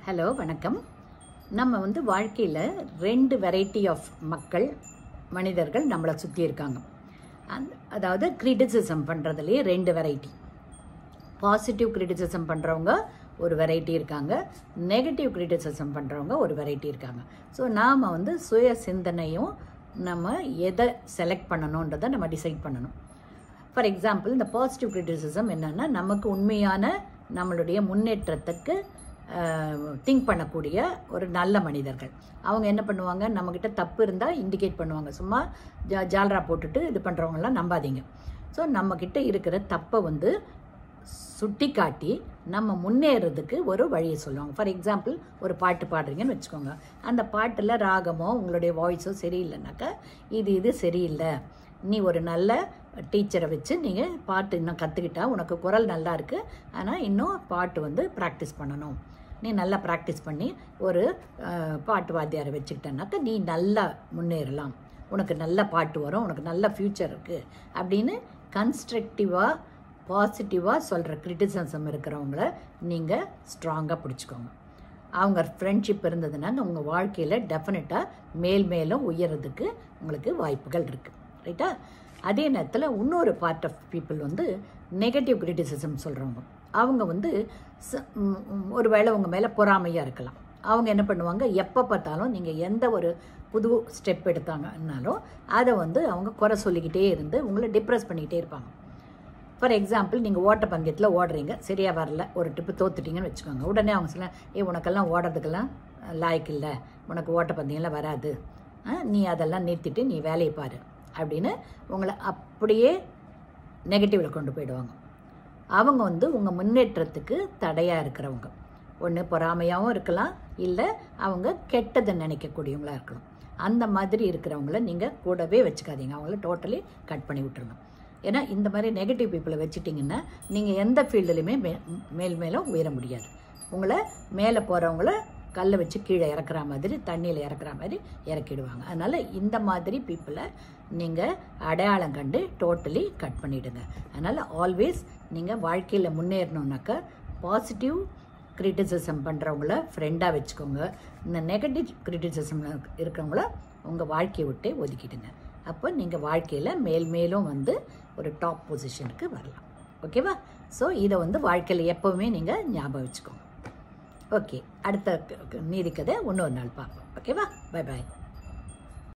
hello வணக்கம் நம்ம வந்து வாழ்க்கையில் ரெண்டு வெரைட்டி ஆஃப் மக்கள் மனிதர்கள் நம்மளை சுற்றி இருக்காங்க அந்த அதாவது கிரிட்டிசிசம் பண்ணுறதுலேயே ரெண்டு வெரைட்டி பாசிட்டிவ் கிரிட்டிசிசம் பண்ணுறவங்க ஒரு வெரைட்டி இருக்காங்க நெகட்டிவ் கிரிட்டிசிசம் பண்ணுறவங்க ஒரு வெரைட்டி இருக்காங்க ஸோ நாம் வந்து சுய சிந்தனையும் நம்ம எதை செலக்ட் பண்ணணுன்றதை நம்ம டிசைட் பண்ணணும் ஃபார் எக்ஸாம்பிள் இந்த பாசிட்டிவ் கிரிட்டிசிசம் என்னென்னா நமக்கு உண்மையான நம்மளுடைய முன்னேற்றத்துக்கு திங்க் பண்ணக்கூடிய ஒரு நல்ல மனிதர்கள் அவங்க என்ன பண்ணுவாங்க நம்மக்கிட்ட தப்பு இருந்தால் இண்டிகேட் பண்ணுவாங்க சும்மா ஜா ஜால்ரா போட்டுட்டு இது பண்ணுறவங்களாம் நம்பாதீங்க ஸோ நம்மக்கிட்ட இருக்கிற தப்பை வந்து சுட்டி காட்டி நம்ம முன்னேறதுக்கு ஒரு வழியை சொல்லுவாங்க ஃபார் எக்ஸாம்பிள் ஒரு பாட்டு பாடுறீங்கன்னு வச்சுக்கோங்க அந்த பாட்டில் ராகமோ உங்களுடைய வாய்ஸோ சரியில்லைனாக்கா இது இது சரியில்லை நீ ஒரு நல்ல டீச்சரை வச்சு நீங்கள் பாட்டு இன்னும் கற்றுக்கிட்டா உனக்கு குரல் நல்லா இருக்குது ஆனால் இன்னும் பாட்டு வந்து ப்ராக்டிஸ் பண்ணணும் நீ நல்லா ப்ராக்டிஸ் பண்ணி ஒரு அஹ், பாட்டு வாத்தியாரை வச்சுக்கிட்டேன்னாக்கா நீ நல்லா முன்னேறலாம் உனக்கு நல்ல பாட்டு வரும் உனக்கு நல்ல ஃப்யூச்சர் இருக்குது அப்படின்னு கன்ஸ்ட்ரக்டிவாக பாசிட்டிவாக சொல்கிற கிரிட்டிசிசம் இருக்கிறவங்கள நீங்கள் ஸ்ட்ராங்காக பிடிச்சிக்கோங்க அவங்க ஃப்ரெண்ட்ஷிப் இருந்ததுன்னா உங்கள் வாழ்க்கையில் டெஃபினட்டாக மேல் மேலும் உயர்றதுக்கு உங்களுக்கு வாய்ப்புகள் இருக்குது ரைட்டா அதே நேரத்தில் இன்னொரு பார்ட் ஆஃப் பீப்புள் வந்து நெகட்டிவ் கிரிட்டிசிசம் சொல்கிறவங்க அவங்க வந்து ச- ம், ம், ஒருவேளை உங்கள் மேலே பொறாமையாக இருக்கலாம் அவங்க என்ன பண்ணுவாங்க எப்போ பார்த்தாலும் நீங்கள் எந்த ஒரு புது ஸ்டெப் எடுத்தாங்கன்னாலும் அதை வந்து அவங்க குறை சொல்லிக்கிட்டே இருந்து உங்களை டிப்ரெஸ் பண்ணிக்கிட்டே இருப்பாங்க ஃபார் எக்ஸாம்பிள் நீங்கள் ஓட்ட பந்தயத்தில் ஓடுறீங்க சரியாக வரல ஒரு ட்ரிப்பு தோத்துட்டீங்கன்னு வச்சுக்கோங்க உடனே அவங்க சொல்ல ஏ உனக்கெல்லாம் ஓடுறதுக்கெல்லாம் லாய்க்கு இல்லை உனக்கு ஓட்ட பந்தயம்லாம் வராது ஆ, நீ அதெல்லாம் நிறுத்திட்டு நீ வேலையை பாரு அப்படின்னு உங்களை அப்படியே நெகட்டிவில் கொண்டு போயிடுவாங்க அவங்க வந்து உங்கள் முன்னேற்றத்துக்கு தடையாக இருக்கிறவங்க ஒன்று பொறாமையாகவும் இருக்கலாம் இல்லை அவங்க கெட்டதை நினைக்கக்கூடியவங்களா இருக்கலாம் அந்த மாதிரி இருக்கிறவங்கள நீங்கள் கூடவே வச்சுக்காதீங்க அவங்கள டோட்டலி கட் பண்ணி விட்டுருங்க ஏன்னா இந்த மாதிரி நெகட்டிவ் பீப்புளை வச்சுட்டிங்கன்னா நீங்கள் எந்த ஃபீல்டுலையுமே மே மேல் மேலும் உயர முடியாது உங்களை மேலே போகிறவங்கள கல்லை வச்சு கீழே இறக்குற மாதிரி தண்ணியில் இறக்குற மாதிரி இறக்கிடுவாங்க அதனால் இந்த மாதிரி பீப்புளை நீங்கள் அடையாளம் கண்டு டோட்டலி கட் பண்ணிவிடுங்க அதனால் ஆல்வேஸ் நீங்கள் வாழ்க்கையில் முன்னேறணுன்னாக்கா பாசிட்டிவ் கிரிட்டிசிசம் பண்ணுறவங்கள ஃப்ரெண்டாக வச்சுக்கோங்க இந்த நெகட்டிவ் கிரிட்டிசிசம் இருக்கிறவங்கள உங்கள் வாழ்க்கையை விட்டே ஒதுக்கிடுங்க அப்போ நீங்கள் வாழ்க்கையில் மேல் மேலும் வந்து ஒரு டாப் பொசிஷனுக்கு வரலாம் ஓகேவா ஸோ இதை வந்து வாழ்க்கையில் எப்போவுமே நீங்கள் ஞாபகம் வச்சுக்கோங்க ஓகே அடுத்த க- க- நீதி கதை இன்னொரு நாள் பார்ப்போம் ஓகேவா பை பாய்